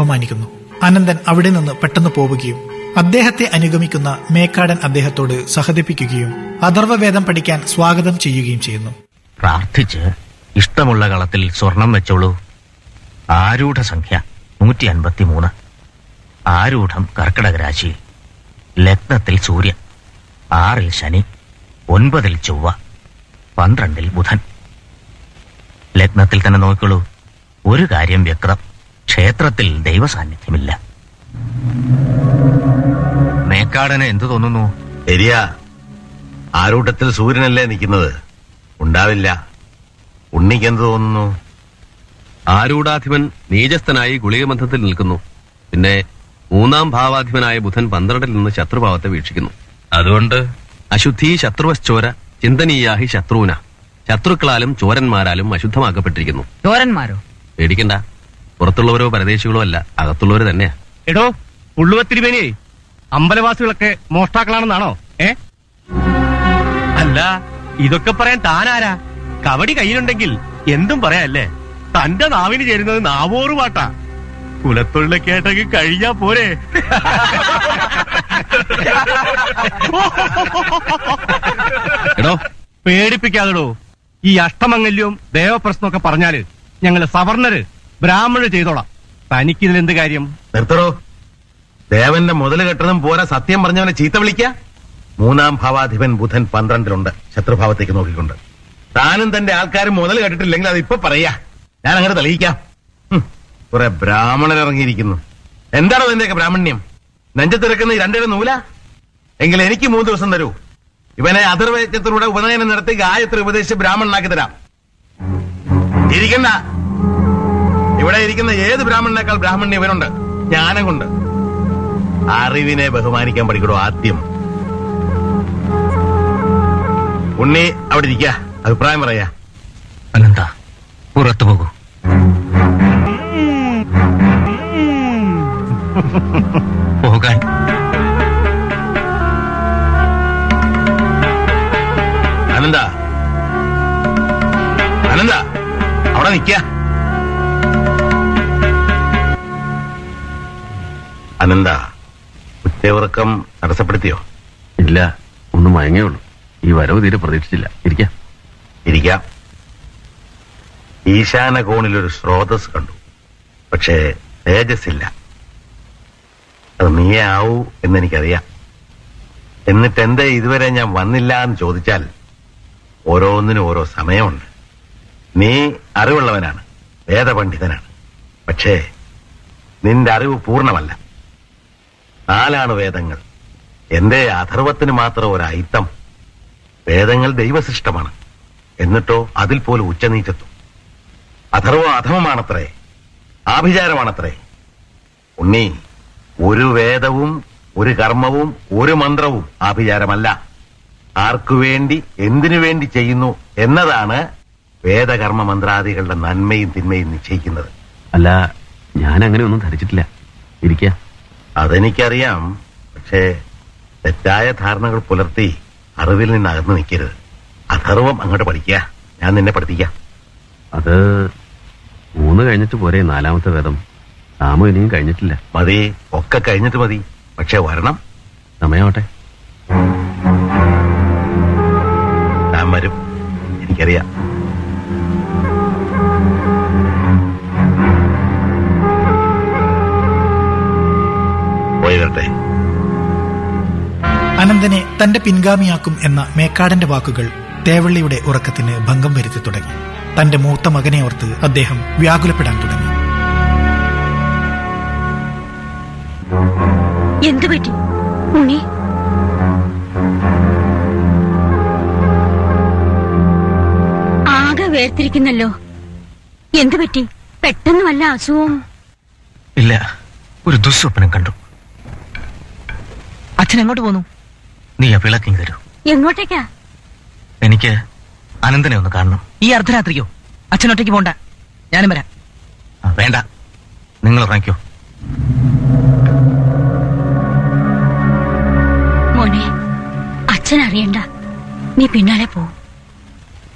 അപമാനിക്കുന്നു അനന്തൻ അവിടെ നിന്ന് പെട്ടെന്ന് പോവുകയും അദ്ദേഹത്തെ അനുഗമിക്കുന്ന മേക്കാടൻ അദ്ദേഹത്തോട് സഹതിപ്പിക്കുകയും അഥർവവേദം പഠിക്കാൻ സ്വാഗതം ചെയ്യുകയും ചെയ്യുന്നു പ്രാർത്ഥിച്ച് ഇഷ്ടമുള്ള കളത്തിൽ സ്വർണം വെച്ചോളൂ ആരൂഢ സംഖ്യ നൂറ്റി അൻപത്തി മൂന്ന് ആരൂഢം കർക്കിടക രാശിയിൽ ലഗ്നത്തിൽ സൂര്യൻ ആറിൽ ശനി ഒൻപതിൽ ചൊവ്വ പന്ത്രണ്ടിൽ ബുധൻ ലഗ്നത്തിൽ തന്നെ നോക്കിക്കോളൂ ഒരു കാര്യം വ്യക്തം ക്ഷേത്രത്തിൽ ദൈവസാന്നിധ്യമില്ല മേക്കാടന് എന്തു തോന്നുന്നു ശരിയാ ആരൂട്ടത്തിൽ സൂര്യനല്ലേ നിൽക്കുന്നത് ഉണ്ടാവില്ല ഉണ്ണിക്ക് എന്ത് തോന്നുന്നു ആരൂഢാധിപൻ നീചസ്ഥനായി ഗുളികബന്ധത്തിൽ നിൽക്കുന്നു പിന്നെ മൂന്നാം ഭാവാധിപനായ ബുധൻ പന്ത്രണ്ടിൽ നിന്ന് ശത്രുഭാവത്തെ വീക്ഷിക്കുന്നു അതുകൊണ്ട് അശുദ്ധി ശത്രുവശ്ചോര ചിന്തനീയാഹി ശത്രുവിന ശത്രുക്കളാലും ചോരന്മാരാലും അശുദ്ധമാക്കപ്പെട്ടിരിക്കുന്നു ചോരന്മാരോ പേടിക്കണ്ട പുറത്തുള്ളവരോ പരദേശികളോ അല്ല അകത്തുള്ളവര് തന്നെയാ എടോ പുള്ളുവത്തിരുമേനിയെ അമ്പലവാസികളൊക്കെ മോഷ്ടാക്കളാണെന്നാണോ ഏ അല്ല ഇതൊക്കെ പറയാൻ താനാരാ കവടി കയ്യിലുണ്ടെങ്കിൽ എന്തും പറയാല്ലേ തന്റെ നാവിന് ചേരുന്നത് നാവോറ് പാട്ടാ കുലത്തൊഴിലൊക്കെ ആയിട്ടൊക്കെ കഴിഞ്ഞാ പോരെ എടോ പേടിപ്പിക്കാതെടോ ഈ അഷ്ടമംഗല്യവും ദേവപ്രശ്നമൊക്കെ പറഞ്ഞാല് ഞങ്ങള് സവർണര് ബ്രാഹ്മണര് ചെയ്തോളാം തനിക്കിതിൽ എന്ത് കാര്യം നിർത്തടോ ദേവന്റെ മുതല് കെട്ടതും പോരാ സത്യം പറഞ്ഞവനെ ചീത്ത വിളിക്ക മൂന്നാം ഭാവാധിപൻ ബുധൻ പന്ത്രണ്ടിലുണ്ട് ശത്രുഭാവത്തേക്ക് നോക്കിക്കൊണ്ട് താനും തന്റെ ആൾക്കാരും മുതൽ കെട്ടിട്ടില്ലെങ്കിൽ അത് ഇപ്പൊ പറയാ ഞാൻ അങ്ങനെ തെളിയിക്കാം ഹും, കുറെ ബ്രാഹ്മണർ ഇറങ്ങിയിരിക്കുന്നു എന്താണോ എന്റെയൊക്കെ ബ്രാഹ്മണ്യം നെഞ്ചത്തിറക്കുന്ന ഈ രണ്ടര നൂല എങ്കിൽ എനിക്ക് മൂന്ന് ദിവസം തരൂ ഇവനെ അതിർവേദ്യത്തിലൂടെ ഉപനയനം നടത്തി ഗായത്രി ഉപദേശിച്ച് ബ്രാഹ്മണനാക്കി തരാം ഇരിക്കണ്ട ഇവിടെ ഇരിക്കുന്ന ഏത് ബ്രാഹ്മണനേക്കാൾ ബ്രാഹ്മണ്യം ഇവനുണ്ട് ജ്ഞാനം കൊണ്ട് അറിവിനെ ബഹുമാനിക്കാൻ പഠിക്കണോ ആദ്യം ഉണ്ണി അവിടെ ഇരിക്ക അഭിപ്രായം പറയാ അനന്ത പുറത്തു പോകൂ പോകാൻ അനന്ത അനന്ത അവിടെ നിക്ക അനന്ത ഉച്ചയുറക്കം തടസ്സപ്പെടുത്തിയോ ഇല്ല ഒന്ന് മയങ്ങേ ഉള്ളൂ ഈ വരവ് തീരെ പ്രതീക്ഷിച്ചില്ല ഇരിക്കാം ഇരിക്കാം ഈശാന കോണിലൊരു സ്രോതസ് കണ്ടു പക്ഷേ തേജസ്സില്ല അത് നീയേ ആവൂ എന്നെനിക്കറിയാം എന്നിട്ട് എന്തേ ഇതുവരെ ഞാൻ വന്നില്ല എന്ന് ചോദിച്ചാൽ ഓരോന്നിനും ഓരോ സമയമുണ്ട് നീ അറിവുള്ളവനാണ് വേദപണ്ഡിതനാണ് പക്ഷേ നിന്റെ അറിവ് പൂർണ്ണമല്ല നാലാണ് വേദങ്ങൾ എന്റെ അഥർവത്തിന് മാത്രം ഒരു അയിത്തം വേദങ്ങൾ ദൈവസൃഷ്ടമാണ് എന്നിട്ടോ അതിൽ പോലും ഉച്ചനീചത്വം അഥർവം അധമമാണത്രേ ആഭിചാരമാണത്രേ ഉണ്ണി ഒരു വേദവും ഒരു കർമ്മവും ഒരു മന്ത്രവും ആഭിചാരമല്ല ആർക്കു വേണ്ടി എന്തിനു വേണ്ടി ചെയ്യുന്നു എന്നതാണ് വേദകർമ്മ മന്ത്രാദികളുടെ നന്മയും തിന്മയും നിശ്ചയിക്കുന്നത് അല്ല ഞാൻ അങ്ങനെ ഒന്നും ധരിച്ചിട്ടില്ല ഇരിക്ക അതെനിക്കറിയാം പക്ഷേ തെറ്റായ ധാരണകൾ പുലർത്തി അറിവിൽ നിന്ന് അകന്നു നിൽക്കരുത് അഥർവം അങ്ങോട്ട് പഠിക്കുക ഞാൻ നിന്നെ പഠിപ്പിക്കാം അത് മൂന്ന് കഴിഞ്ഞിട്ട് പോരെ നാലാമത്തെ വേദം സാമു ഇനിയും കഴിഞ്ഞിട്ടില്ല മതി ഒക്കെ കഴിഞ്ഞിട്ട് മതി പക്ഷെ വരണം സമയമാവട്ടെ ഞാൻ വരും എനിക്കറിയാം പോയി വരട്ടെ അനന്തനെ തന്റെ പിൻഗാമിയാക്കും എന്ന മേക്കാടന്റെ വാക്കുകൾ തേവള്ളിയുടെ ഉറക്കത്തിന് ഭംഗം വരുത്തി തുടങ്ങി തന്റെ മൂത്ത മകനെ ഓർത്ത് അദ്ദേഹം വ്യാകുലപ്പെടാൻ തുടങ്ങി എന്തു പറ്റി ഉണ്ണി ആകെ വേർതിരിക്കുന്നല്ലോ എന്തു പറ്റി പെട്ടെന്ന് വല്ല അസുഖവും ഇല്ല ഒരു ദുസ്വപ്നം കണ്ടു അച്ഛൻ എങ്ങോട്ട് പോന്നു നീ ആ വിളക്കിങ് തരൂ എങ്ങോട്ടേക്കാ എനിക്ക് അനന്തനെ ഒന്ന് കാണണം ഈ അർദ്ധരാത്രിയോ അച്ഛൻ ഒറ്റയ്ക്ക് പോണ്ട ഞാനും വരാം ആ, വേണ്ട നിങ്ങൾ ഉറങ്ങിക്കോ മോനെ അച്ഛൻ അറിയണ്ട നീ പിന്നാലെ പോ